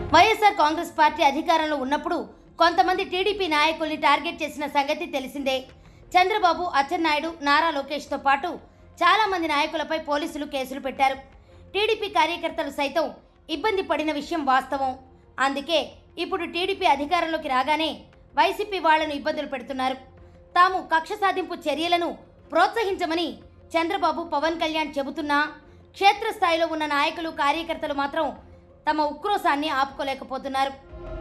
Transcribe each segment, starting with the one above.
YSR Congress party అధికారంలో ఉన్నప్పుడు కొంతమంది టీడీపీ నాయకుల్ని టార్గెట్ చేసిన సంగతి తెలిసిందే చంద్రబాబు అచ్చెన్నాయుడు నారా లోకేష్తో పాటు చాలా మంది నాయకులపై పోలీసులు కేసులు పెట్టారు టీడీపీ కార్యకర్తలు సైతం ఇబ్బంది పడిన విషయం వాస్తవం అందుకే ఇప్పుడు టీడీపీ అధికారంలోకి రాగానే వైసీపీ వాళ్లను ఇబ్బందులు పెడుతున్నారు తాము కక్ష సాధింపు చర్యలను ప్రోత్సహించమని చంద్రబాబు పవన్ కళ్యాణ్ చెబుతున్నా క్షేత్రస్థాయిలో ఉన్న నాయకులు కార్యకర్తలు మాత్రం తమ ఉక్రోశాన్ని ఆపుకోలేకపోతున్నారు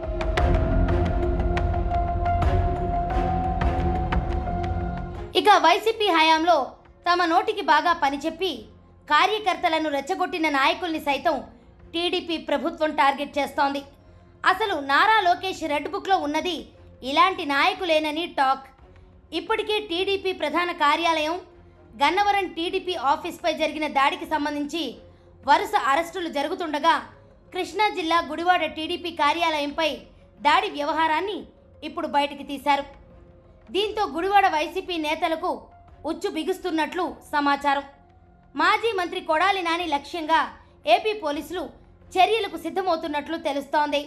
ఇక వైసీపీ హయాంలో తమ నోటికి బాగా పనిచెప్పి కార్యకర్తలను రెచ్చగొట్టిన నాయకుల్ని సైతం టీడీపీ ప్రభుత్వం టార్గెట్ చేస్తోంది అసలు నారా లోకేష్ రెడ్ బుక్లో ఉన్నది ఇలాంటి నాయకులేనని టాక్ ఇప్పటికే టీడీపీ ప్రధాన కార్యాలయం గన్నవరం టీడీపీ ఆఫీస్పై జరిగిన దాడికి సంబంధించి వరుస అరెస్టులు జరుగుతుండగా కృష్ణా జిల్లా గుడివాడ టీడీపీ కార్యాలయంపై దాడి వ్యవహారాన్ని ఇప్పుడు బయటికి తీశారు దీంతో గుడివాడ వైసీపీ నేతలకు ఉచ్చు బిగుస్తున్నట్లు సమాచారం మాజీ మంత్రి కొడాలి నాని లక్ష్యంగా ఏపీ పోలీసులు చర్యలకు సిద్ధమవుతున్నట్లు తెలుస్తోంది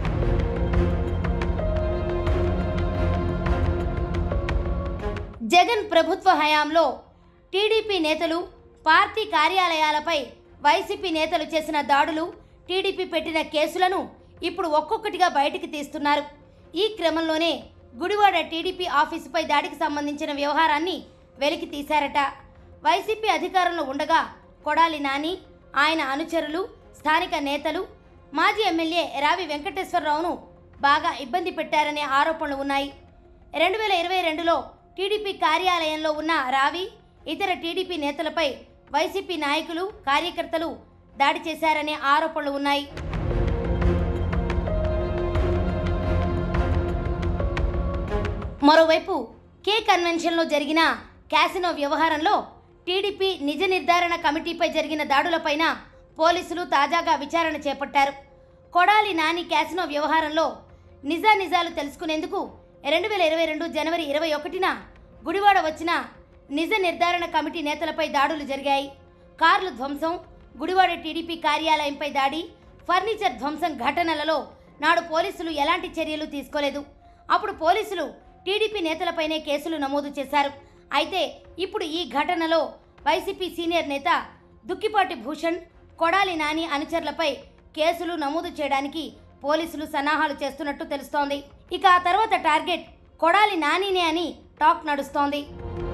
జగన్ ప్రభుత్వ హయాంలో టీడీపీ నేతలు పార్టీ కార్యాలయాలపై వైసీపీ నేతలు చేసిన దాడులు టీడీపీ పెట్టిన కేసులను ఇప్పుడు ఒక్కొక్కటిగా బయటికి తీస్తున్నారు ఈ క్రమంలోనే గుడివాడ టీడీపీ ఆఫీసుపై దాడికి సంబంధించిన వ్యవహారాన్ని వెలికి తీశారట వైసీపీ అధికారంలో ఉండగా కొడాలి నాని ఆయన అనుచరులు స్థానిక నేతలు మాజీ ఎమ్మెల్యే రావి వెంకటేశ్వరరావును బాగా ఇబ్బంది పెట్టారనే ఆరోపణలు ఉన్నాయి రెండు వేల ఇరవై రెండులో టీడీపీ కార్యాలయంలో ఉన్న రావి ఇతర టీడీపీ నేతలపై వైసీపీ నాయకులు కార్యకర్తలు దాడి చేశారనే ఆరోపణలు ఉన్నాయి మరోవైపు కే కన్వెన్షన్లో జరిగిన క్యాసినో వ్యవహారంలో టీడీపీ నిజ నిర్ధారణ కమిటీపై జరిగిన దాడులపైన పోలీసులు తాజాగా విచారణ చేపట్టారు కొడాలి నాని క్యాసినో వ్యవహారంలో నిజానిజాలు తెలుసుకునేందుకు రెండు వేల ఇరవై రెండు జనవరి ఇరవై ఒకటిన గుడివాడ వచ్చిన నిజ నిర్ధారణ కమిటీ నేతలపై దాడులు జరిగాయి కార్లు ధ్వంసం గుడివాడ టీడీపీ కార్యాలయంపై దాడి ఫర్నిచర్ ధ్వంసం ఘటనలలో నాడు పోలీసులు ఎలాంటి చర్యలు తీసుకోలేదు అప్పుడు పోలీసులు టీడీపీ నేతలపైనే కేసులు నమోదు చేశారు అయితే ఇప్పుడు ఈ ఘటనలో వైసీపీ సీనియర్ నేత దుక్కిపాటి భూషణ్ కొడాలి నాని అనుచరులపై కేసులు నమోదు చేయడానికి పోలీసులు సన్నాహాలు చేస్తున్నట్టు తెలుస్తోంది ఇక ఆ తర్వాత టార్గెట్ కొడాలి నానినే అని టాక్ నడుస్తోంది